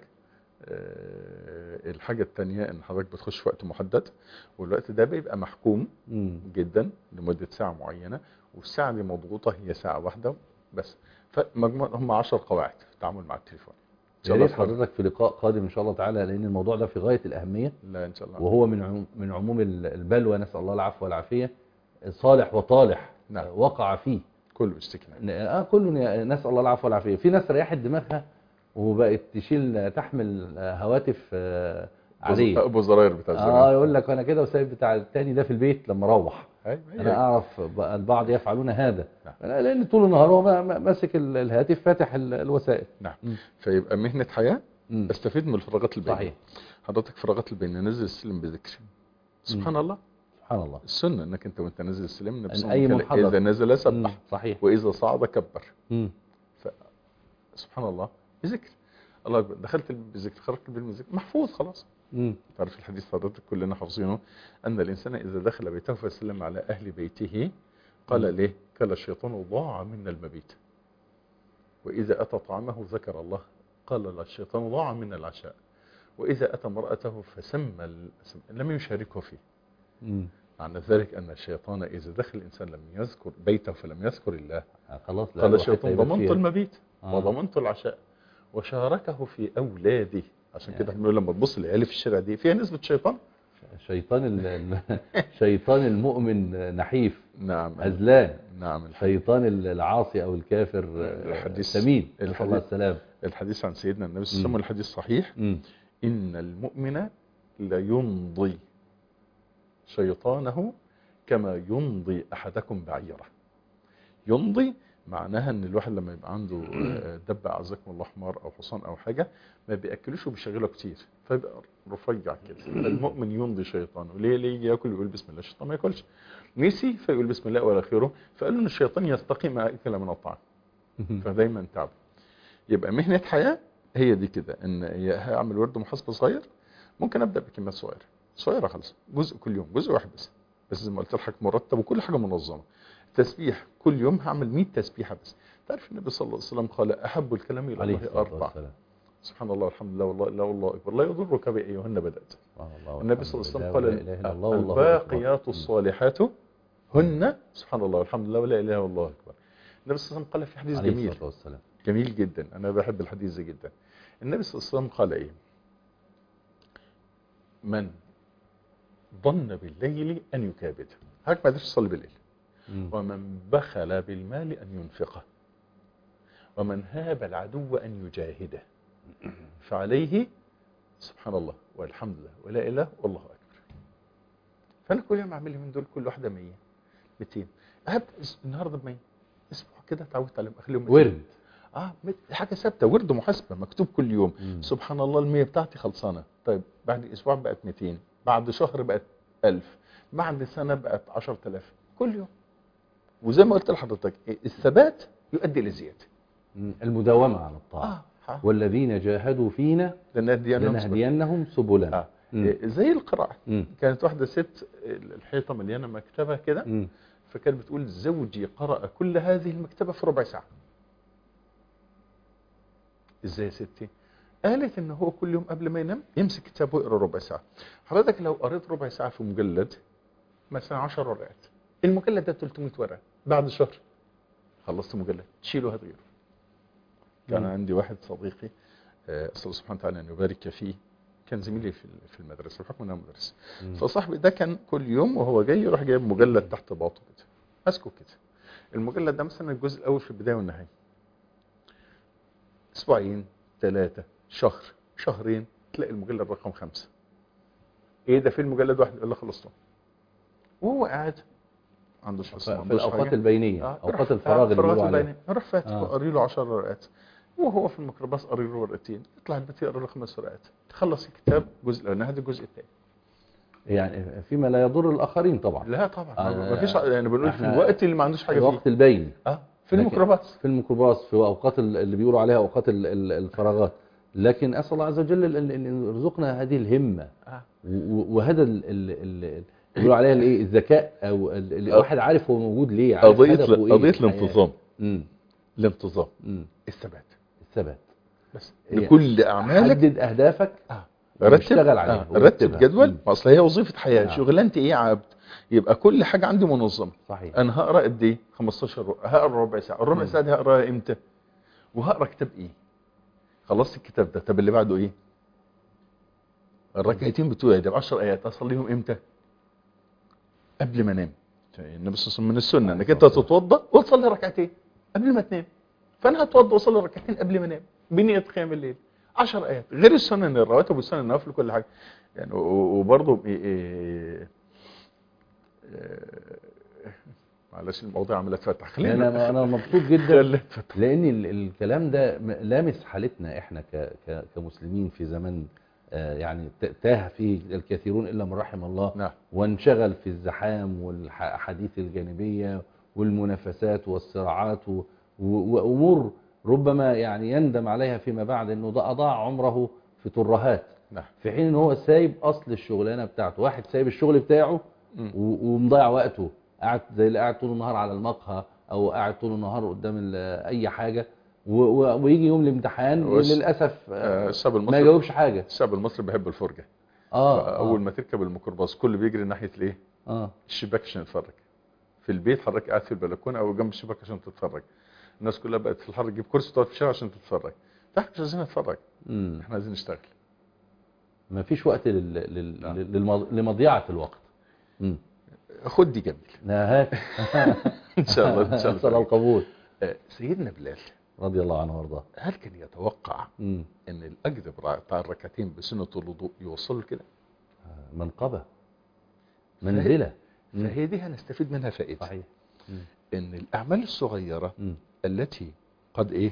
آه، الحاجه الثانيه ان حضرتك بتخش في وقت محدد والوقت ده بيبقى محكوم مم. جدا لمده ساعه معينه والساعه دي مضغوطه هي ساعه واحده بس فمجموع هم 10 قواعد في التعامل مع التليفون ان يا شاء الله ريت حضرتك حضرتك في لقاء قادم ان شاء الله تعالى لان الموضوع ده في غايه الاهميه لا ان شاء الله وهو من عموم من عموم ال- البلوى نسال الله العفو والعافيه صالح وطالح نعم. آه، وقع فيه كله بيشتكي منه. ن- اه كله ن- نسال الله العفو والعافيه في ناس ريحت دماغها وبقت تشيل تحمل آه، هواتف آه، عاديه ابو زراير بتاع زمان اه يقول لك انا كده وسايب بتاع التاني ده في البيت لما اروح أيوة، هي انا اعرف ب- البعض يفعلون هذا نعم. لان طول النهار هو ما- ما- ماسك ال- الهاتف فاتح ال- الوسائل نعم مم. فيبقى مهنه حياه مم. استفيد من الفراغات البينيه صحيح حضرتك فراغات البينيه نزل السلم بذكر سبحان الله سبحان الله السنه انك انت وانت نازل السلم النبي أن صلى أي الله عليه وسلم منحدر. قال اذا نزل مم. سبح صحيح واذا صعد كبر مم. سبحان الله بذكر الله اكبر دخلت بذكر خرجت بالذكر محفوظ خلاص مم. تعرف الحديث حضرتك كلنا حافظينه ان الانسان اذا دخل بيته فسلم على اهل بيته قال مم. ليه قال الشيطان ضاع منا المبيت واذا اتى طعامه ذكر الله قال لا الشيطان ضاع منا العشاء واذا اتى امراته فسمى ال- سم- لم يشاركه فيه مم. معنى ذلك ان الشيطان اذا دخل الانسان لم يذكر بيته فلم يذكر الله آه، خلاص لا قال له الشيطان حتى يبات ضمنت فيها. المبيت آه. وضمنت العشاء وشاركه في اولاده عشان كده يعني. بنقول لما تبص للعيال في الشارع دي فيها نسبه شيطان شيطان ال- ال- شيطان المؤمن نحيف نعم هزلان نعم الحديث, شيطان ال- العاصي او الكافر آه، الحديث- سمين نسال الحديث- الله السلام الحديث عن سيدنا النبي صلى الله عليه مم. وسلم الحديث صحيح مم. ان المؤمن ليمضي شيطانه كما يمضي احدكم بعيره يمضي معناها ان الواحد لما يبقى عنده آه، دب اعزكم الله حمار او حصان او حاجه ما بياكلوش وبيشغله كتير فيبقى رفيع كده المؤمن يمضي شيطانه ليه ليه يجي ياكل ويقول بسم الله الشيطان ما ياكلش نسي فيقول بسم الله والى اخره فقالوا ان الشيطان يستقي ما اكل من الطعام فدايما تعب يبقى مهنه حياه هي دي كده ان هي هعمل ورد محاسبه صغير ممكن ابدا بكميات صغيره صغيره خالص جزء كل يوم جزء واحد بس بس زي ما قلت لحضرتك مرتب وكل حاجه منظمه تسبيح كل يوم هعمل 100 تسبيحه بس تعرف النبي صلى الله عليه وسلم قال احب الكلام الى عليه الله الصلاه اربع والسلام سبحان الله والحمد لله والله لا والله اكبر لا يضرك بايهن بدات سبحان الله النبي والحمد صلى الله عليه وسلم لله قال ولا إله إلا الله والله أكبر. الباقيات الصالحات هن سبحان الله والحمد لله ولا اله الا الله اكبر النبي صلى الله عليه وسلم قال في حديث عليه جميل الصلاه والسلام جميل جدا انا بحب الحديث ده جدا النبي صلى الله عليه وسلم قال ايه من ظن بالليل ان يكابد هاك ما قدرش يصلي بالليل مم. ومن بخل بالمال ان ينفقه ومن هاب العدو ان يجاهده فعليه سبحان الله والحمد لله ولا اله والله اكبر فانا كل يوم اعمل لي من دول كل واحده 100 200 هبدا النهارده ب 100 اسبوع كده اتعودت عليهم اخليهم 200. ورد اه مت- حاجه ثابته ورد محاسبه مكتوب كل يوم مم. سبحان الله المية بتاعتي خلصانه طيب بعد اسبوع بقت 200 بعد شهر بقت 1000 بعد سنه بقت 10000 كل يوم وزي ما قلت لحضرتك إيه، الثبات يؤدي لزياده مم. المداومه على الطاعه اه والذين جاهدوا فينا لنهدينهم سبل. لنهدينهم سبلنا اه مم. إيه، زي القراءه مم. كانت واحده ست الحيطه مليانه مكتبه كده مم. فكانت بتقول زوجي قرأ كل هذه المكتبة في ربع ساعة ازاي يا ستي قالت ان هو كل يوم قبل ما ينام يمسك كتاب ويقرا ربع ساعة حضرتك لو قريت ربع ساعة في مجلد مثلا 10 ورقات المجلد ده 300 ورقة بعد شهر خلصت مجلد تشيله هات غيره كان مم. عندي واحد صديقي آه، اسال الله سبحانه وتعالى ان يبارك فيه كان زميلي في في المدرسه بحكم انه مدرس مم. فصاحبي ده كان كل يوم وهو جاي يروح جايب مجلد تحت باطه كده ماسكه كده المجلد ده مثلا الجزء الاول في البدايه والنهايه اسبوعين ثلاثه شهر شهرين تلاقي المجلد رقم خمسة ايه ده في المجلد واحد يقول له خلصته وهو قاعد ما عندوش ف- حصه ما في عندوش الأوقات حاجة. البينية آه، أوقات روح- الفراغ اللي فراغات بيقولوا عليها البينية. روح فاتح آه. وقري له 10 ورقات وهو في الميكروباص قري له ورقتين يطلع البيت يقرا له خمس ورقات تخلص الكتاب جزء الاولاني هذا الجزء الثاني يعني فيما لا يضر الآخرين طبعا لا طبعا آه، ما فيش يعني بنقول في إحنا- الوقت اللي ما عندوش حاجه فيه الوقت البيني اه في لكن- الميكروباص في الميكروباص في اوقات ال- اللي بيقولوا عليها اوقات ال- ال- الفراغات لكن اسال الله عز وجل ان ان يرزقنا هذه الهمه آه. و- و- وهذا ال- ال- ال- اللي بيقولوا عليها الايه الذكاء او ال- ال- الواحد عارف هو موجود ليه عارف قضيه هدفه إيه قضيه في الحياة. الانتظام امم الانتظام امم الثبات الثبات بس هي- لكل اعمالك حدد اهدافك آه. واشتغل عليها آه. رتب ورتبها. جدول مم. ما اصل هي وظيفه حياه نعم. شغلانتي ايه يا عبد يبقى كل حاجه عندي منظمه صحيح انا هقرا قد ايه 15 ربع هقرا ربع ساعه الربع مم. ساعه دي هقراها امتى وهقرا كتاب ايه خلصت الكتاب ده طب اللي بعده ايه الركعتين بتوعي ده ب 10 ايات اصليهم امتى قبل ما انام النبي صلى الله عليه وسلم من السنه انك انت تتوضا وتصلي ركعتين قبل ما تنام فانا هتوضا واصلي ركعتين قبل ما انام بنيه قيام الليل 10 ايات غير السنن الرواتب والسنن النوافل وكل حاجه يعني و- و- وبرضه إيه إيه إيه معلش الموضوع عمال اتفتح خلينا انا انا مبسوط جدا خلينا اتفتح لان ال- الكلام ده م- لامس حالتنا احنا ك- ك- كمسلمين في زمن آه، يعني ت- تاه فيه الكثيرون الا من رحم الله نعم وانشغل في الزحام والأحاديث الجانبية والمنافسات والصراعات و- و- وأمور ربما يعني يندم عليها فيما بعد أنه ده أضاع عمره في ترهات نعم في حين أنه هو سايب أصل الشغلانة بتاعته واحد سايب الشغل بتاعه مم. و- ومضيع وقته قاعد زي اللي قاعد طول النهار على المقهى أو قاعد طول النهار قدام ال- أي حاجة و- و- ويجي يوم الامتحان وس- للأسف آه، آه، الشعب ما المصري يجاوبش حاجة الشعب المصري بيحب الفرجه اه اول اه, ما تركب الميكروباص كله بيجري ناحيه الايه آه. الشباك عشان يتفرج في البيت حضرتك قاعد في البلكونه او جنب الشباك عشان تتفرج الناس كلها بقت في الحر تجيب كرسي تقعد في الشارع عشان تتفرج فاحنا مش عايزين نتفرج مم. احنا عايزين نشتغل ما فيش وقت لل... لل... نعم. للمض... لمضيعة الوقت مم. خد دي جميل نهاك ان شاء الله ان شاء نسأل الله القبول آه، سيدنا بلال رضي الله عنه وارضاه هل كان يتوقع مم. ان الاجر بتاع الركعتين بسنه الوضوء يوصل كده منقبة منزلة مم. فهي دي هنستفيد منها فائده صحيح مم. ان الاعمال الصغيره مم. التي قد ايه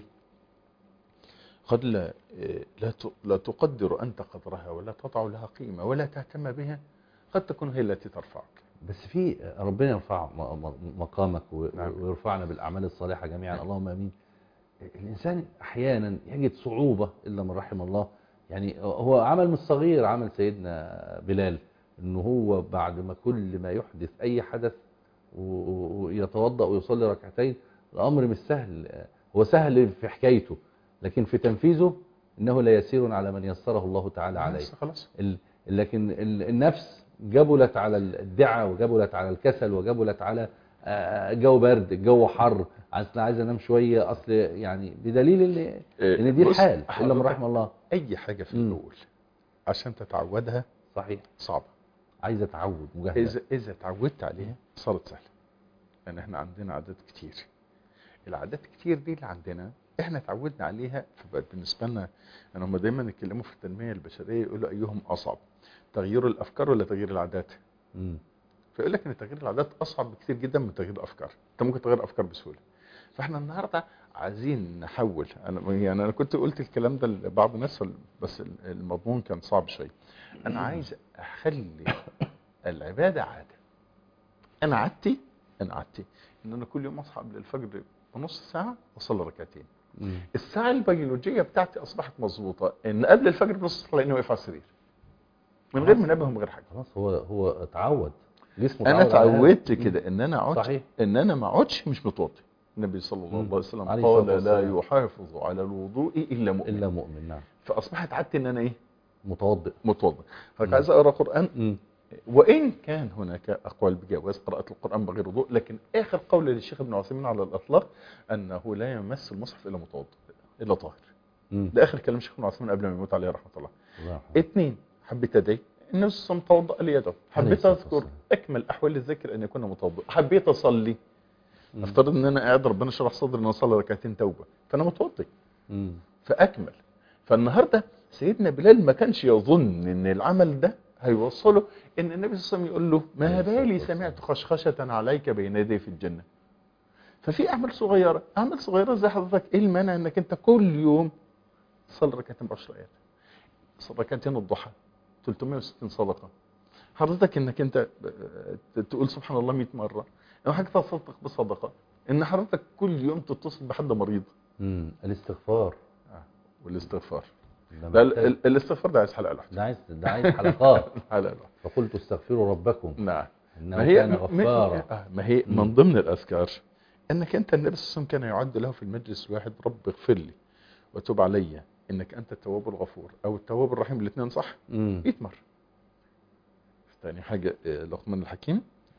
قد لا إيه، لا ت- لا تقدر انت قدرها ولا تضع لها قيمه ولا تهتم بها قد تكون هي التي ترفعك بس في ربنا يرفع م- م- مقامك و... نعم. ويرفعنا بالأعمال الصالحة جميعا نعم. اللهم أمين الإنسان أحيانا يجد صعوبة إلا من رحم الله يعني هو عمل مش صغير عمل سيدنا بلال إنه هو بعد ما كل ما يحدث أي حدث و- و- ويتوضأ ويصلي ركعتين الأمر مش سهل هو سهل في حكايته لكن في تنفيذه إنه لا يسير على من يسره الله تعالى عليه بس خلاص ال- لكن ال- النفس جبلت على الدعة وجبلت على الكسل وجبلت على آه، جو برد جو حر اصل عايز انام شويه اصل يعني بدليل ان إيه، ان دي بص، الحال الا من حضرتك رحم الله اي حاجه في مم. الاول عشان تتعودها صحيح صعبه عايزه تعود مجاهده اذا اذا تعودت عليها صارت سهله لان احنا عندنا عادات كتير العادات كتير دي اللي عندنا احنا تعودنا عليها فبقت بالنسبه لنا يعني هم دايما يتكلموا في التنميه البشريه يقولوا ايهم اصعب تغيير الافكار ولا تغيير العادات مم. فيقول لك ان تغيير العادات اصعب بكتير جدا من تغيير الافكار انت ممكن تغير افكار بسهوله فاحنا النهارده عايزين نحول انا يعني انا كنت قلت الكلام ده لبعض الناس بس المضمون كان صعب شويه انا عايز اخلي العباده عاده انا عادتي انا عادتي ان انا كل يوم اصحى قبل الفجر بنص ساعه واصلي ركعتين مم. الساعه البيولوجيه بتاعتي اصبحت مظبوطه ان قبل الفجر بنص ساعه لاني واقف على السرير من غير منبه ومن غير حاجه خلاص هو هو اتعود جسمه انا اتعود على هذا. اتعودت مم. كده ان انا اقعد صحيح ان انا ما اقعدش مش متوضي النبي صلى الله مم. عليه وسلم عليه قال الصلاة لا والسلام. يحافظ على الوضوء الا مؤمن الا مؤمن نعم فاصبحت عادتي ان انا ايه متوضئ متوضي مم. فعايز اقرا قران مم. وان كان هناك اقوال بجواز قراءه القران بغير وضوء لكن اخر قول للشيخ ابن عثيمين على الاطلاق انه لا يمس المصحف الا متوضئ الا طاهر مم. ده اخر كلام الشيخ ابن عثيمين قبل ما يموت عليه رحمه الله الله يرحمه. اثنين حبيت ادعي النبي صلى الله عليه وسلم توضا ليده عليه حبيت الصلاة اذكر والسلام. اكمل احوال الذكر ان يكون متوضئ حبيت اصلي مم. افترض ان انا قاعد ربنا شرح صدري ان أنا اصلي ركعتين توبه فانا متوضي مم. فاكمل فالنهارده سيدنا بلال ما كانش يظن ان العمل ده هيوصله ان النبي صلى الله عليه وسلم يقول له ما عليه الصلاة بالي والسلام. سمعت خشخشة عليك بين يدي في الجنة ففي اعمال صغيرة اعمال صغيرة زي حضرتك ايه المانع انك انت كل يوم تصلي ركعتين بعشر ايات تصلي ركعتين الضحى 360 صدقة حضرتك انك انت ب- تقول سبحان الله 100 مرة او حاجة تصدق بصدقة ان حضرتك كل يوم تتصل بحد مريض مم. الاستغفار والاستغفار ده ده ال- محتاج- ال- الاستغفار ده عايز حلقة لوحده ده عايز ده عايز حلقات حلقة لوحده فقلت استغفروا ربكم نعم انه ما هي كان ما- غفارا آه، ما هي مم. من ضمن الاذكار انك انت النبي صلى الله عليه وسلم كان يعد له في المجلس الواحد رب اغفر لي وتب علي انك انت التواب الغفور او التواب الرحيم الاثنين صح مم. 100 مره ثاني حاجه آه، لقمان الحكيم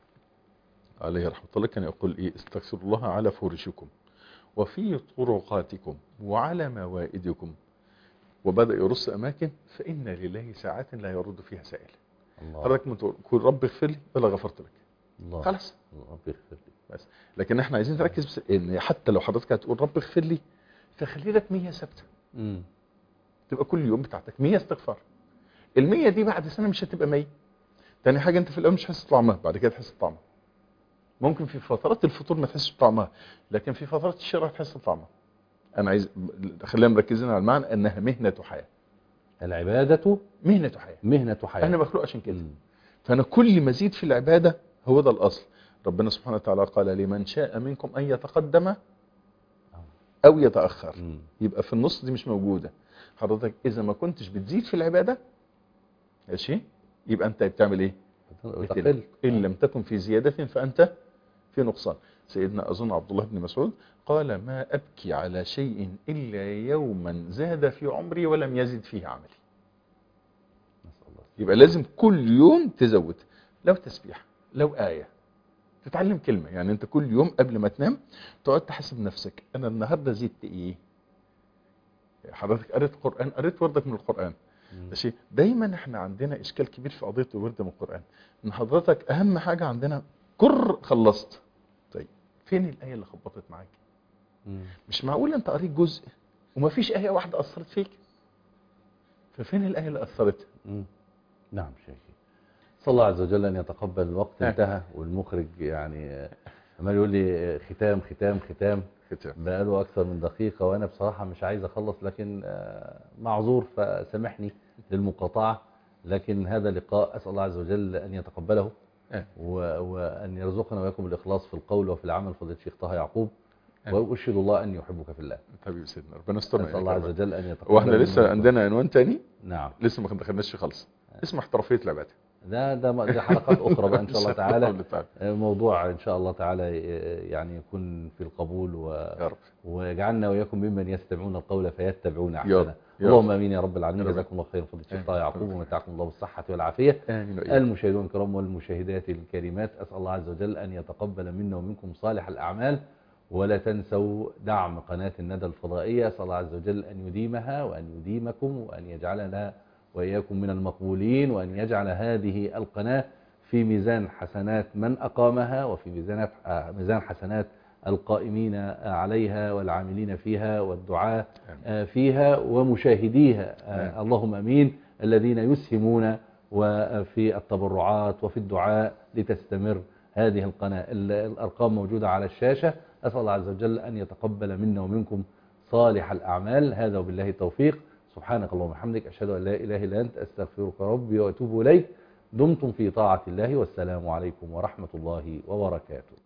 عليه رحمه الله كان يقول ايه استغفروا الله على فرشكم وفي طرقاتكم وعلى موائدكم وبدا يرص اماكن فان لله ساعات لا يرد فيها سائل الله حضرتك ما تقول رب اغفر لي ولا غفرت لك الله خلاص رب يغفر لي لكن احنا عايزين نركز بس ان حتى لو حضرتك هتقول رب اغفر لي فخلي لك 100 ثابته مم. تبقى كل يوم بتاعتك 100 استغفار ال 100 دي بعد سنه مش هتبقى 100 تاني حاجه انت في الاول مش هتحس بطعمها بعد كده تحس بطعمها ممكن في فترات الفطور ما تحسش بطعمها لكن في فترات الشراء تحس بطعمها انا عايز خلينا مركزين على المعنى انها مهنه حياه العبادة مهنه حياه مهنة حياة انا مخلوق عشان كده مم. فانا كل ما ازيد في العباده هو ده الاصل ربنا سبحانه وتعالى قال لمن شاء منكم ان يتقدم او يتاخر مم. يبقى في النص دي مش موجوده حضرتك اذا ما كنتش بتزيد في العباده ماشي يبقى انت بتعمل ايه وتقل ان لم تكن في زياده فانت في نقصان سيدنا اظن عبد الله بن مسعود قال ما ابكي على شيء الا يوما زاد في عمري ولم يزد فيه عملي نسأل الله يبقى لازم كل يوم تزود لو تسبيح لو آية تتعلم كلمة يعني انت كل يوم قبل ما تنام تقعد تحاسب نفسك انا النهاردة زدت ايه حضرتك قريت قرآن قريت وردك من القرآن مم. ماشي دايما احنا عندنا اشكال كبير في قضية الورد من القرآن ان حضرتك اهم حاجة عندنا كر خلصت طيب فين الآية اللي خبطت معاك مم. مش معقول انت قريت جزء ومفيش آية واحدة أثرت فيك ففين الآية اللي أثرت مم. نعم شيخي صلى الله عز وجل أن يتقبل الوقت آه. انتهى والمخرج يعني آه، عمال يقول لي آه، ختام ختام ختام ختام بقاله أكثر من دقيقة وأنا بصراحة مش عايز أخلص لكن آه، معذور فسامحني للمقاطعة لكن هذا لقاء أسأل الله عز وجل أن يتقبله آه. و- وأن يرزقنا وإياكم الإخلاص في القول وفي العمل فضيلة الشيخ طه يعقوب آه. وأشهد الله أن يحبك في الله حبيبي سيدنا ربنا يسترنا أسأل الله يا عز رب. وجل أن يتقبل واحنا منا لسه ومنكم. عندنا عنوان تاني نعم لسه ما دخلناش فيه خالص اسمه احترافيه العباده ده ده دي حلقات أخرى بقى إن شاء الله تعالى الله تعالى موضوع إن شاء الله تعالى يعني يكون في القبول و... يا رب ويجعلنا وإياكم ممن يستمعون القول فيتبعون يا أحسنه رب يا اللهم رب. امين يا رب العالمين يا رب. جزاكم الله خيرا فضيله الشيخ آمين. طه يعقوب ومتعكم الله بالصحه والعافيه امين وإياك. المشاهدون الكرام والمشاهدات الكريمات اسال الله عز وجل ان يتقبل منا ومنكم صالح الاعمال ولا تنسوا دعم قناه الندى الفضائيه اسال الله عز وجل ان يديمها وان يديمكم وان يجعلنا واياكم من المقبولين وان يجعل هذه القناه في ميزان حسنات من اقامها وفي ميزان آه، ميزان حسنات القائمين عليها والعاملين فيها والدعاة آه، فيها ومشاهديها آه، اللهم امين الذين يسهمون وفي التبرعات وفي الدعاء لتستمر هذه القناة ال- الأرقام موجودة على الشاشة أسأل الله عز وجل أن يتقبل منا ومنكم صالح الأعمال هذا وبالله التوفيق سبحانك اللهم وبحمدك أشهد أن لا إله إلا أنت أستغفرك ربي وأتوب إليك دمتم في طاعة الله والسلام عليكم ورحمة الله وبركاته